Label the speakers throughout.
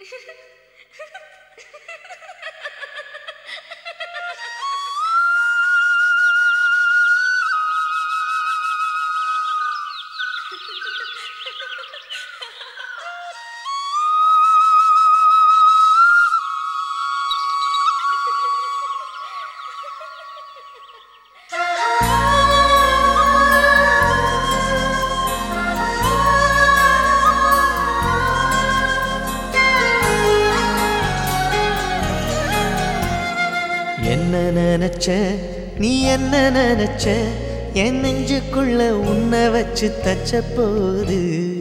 Speaker 1: என்ன நினைச்ச நீ என்ன நினைச்ச என் நெஞ்சுக்குள்ள உன்னை வச்சு தச்ச போது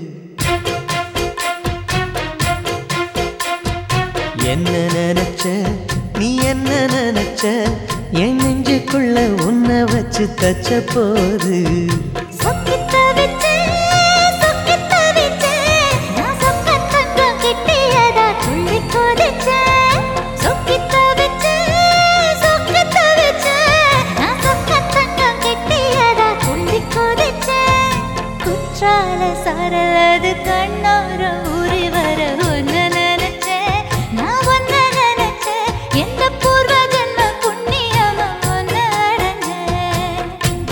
Speaker 1: என்ன நினைச்ச நீ என்ன நினைச்ச என் நெஞ்சுக்குள்ள உன்னை வச்சு தச்ச போது
Speaker 2: சொக்கித்த விட்டு, சொக்கித்த விட்டு, நான் சொக்கத் தங்கம் கிட்டியதா துள்ளி குதிச்சேன். சொக்கித்த விட்டு, சொக்கித்த விட்டு, நான் சொக்கத் தங்கம் கிட்டியதா துள்ளி குதிச்சேன். குற்றால சாரலது கண்ணோர ஊறி வர ஒன்னு நினைச்சேன் நான் ஒன்னு நினைச்சேன் எந்த பூர்வ ஜென்ம புண்ணியமா ஒன்னு அடைஞ்சேன்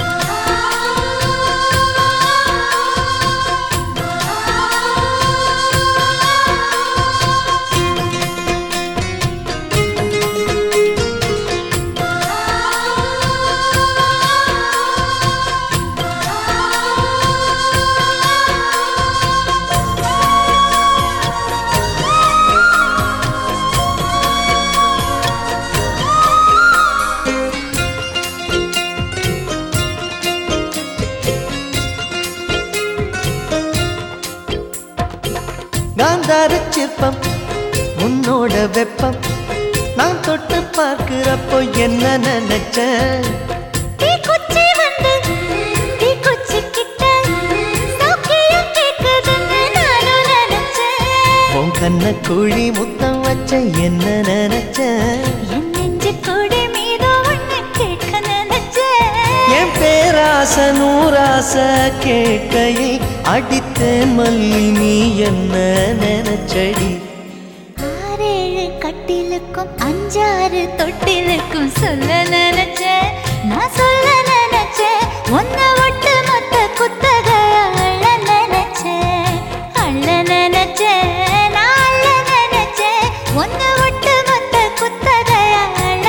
Speaker 1: காந்தார சிற்பம் உன்னோட வெப்பம் நான் தொட்டு பார்க்கிறப்போ என்ன நினைச்ச
Speaker 2: தீக்குச்சி வந்து தீக்குச்சி கிட்ட சௌக்கியம் கேக்குதுன்னு நானும் நினைச்சேன்
Speaker 1: உன் கண்ண குழி முத்தம் வச்ச என்ன நினைச்ச
Speaker 2: என் நெஞ்சு கொடி மீது ஒண்ணு கேட்க நினைச்சேன்
Speaker 1: என் பேராச நூராச கேட்கையை அடித்தேன் மல்லி நீ என்ன நினைச்சடி
Speaker 2: ஆறேழு கட்டிலுக்கும் அஞ்சாறு தொட்டிலுக்கும் சொல்ல நினைச்சேன் நான் சொல்ல நினைச்சேன் ஒன்ன ஒட்டு மொத்த குத்தக அள்ள நினைச்சேன் அள்ள நினைச்சேன் நான் அள்ள நினைச்சேன் ஒன்ன ஒட்டு மொத்த குத்தக அள்ள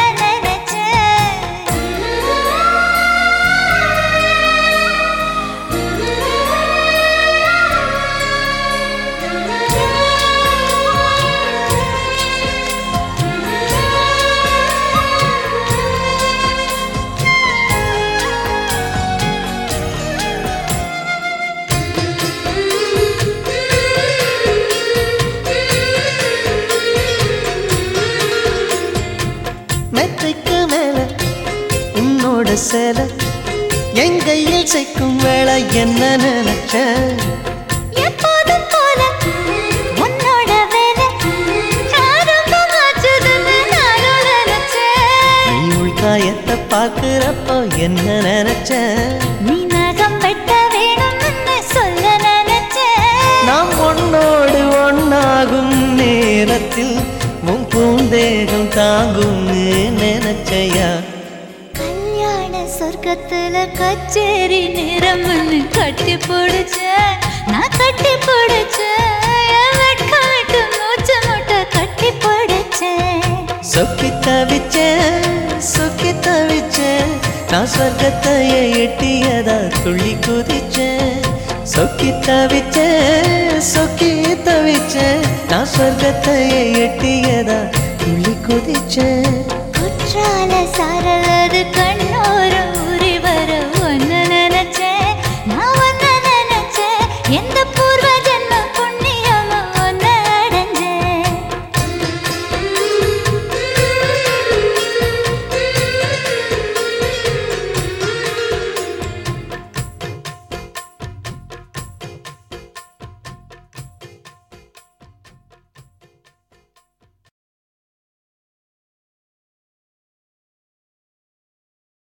Speaker 1: மெத்தைக்கு மேல உன்னோட சேலை என் கையில் சேர்க்கும் வேலை என்ன நினைச்ச
Speaker 2: எப்போதும் போல உன்னோட வேலை ஆரம்பமாச்சுதுன்னு நானும் நினைச்சேன்
Speaker 1: நீ உள்காயத்தை பார்க்கிறப்போ என்ன நினைச்ச
Speaker 2: நீ நகம் வெட்ட வேணும்னு சொல்ல நினைச்சேன்
Speaker 1: நாம் ஒன்னோடு ஒன்னாகும் நேரத்தில் உன் பூந்தேகம் தாங்கும்னு நினைச்சையா
Speaker 2: கல்யாண சொர்க்கத்துல கச்சேரி நிறம்னு கட்டி பிடிச்ச நான் கட்டி பிடிச்சேன் என் வெட்கம் விட்டு மூச்சு முட்டை கட்டி பிடிச்சேன்
Speaker 1: சொக்கி தவிச்சேன் சொக்கி தவிச்சேன் நான் சொர்க்கத்தையே எட்டியதா துள்ளி குதிச்சேன் சொக்கி தவிச்சேன் சொக்கி தவிச்சேன் நான் சொர்க்கத்தையே எட்டியதா துள்ளி குதிச்சேன்
Speaker 2: குற்றால சாரலது கண்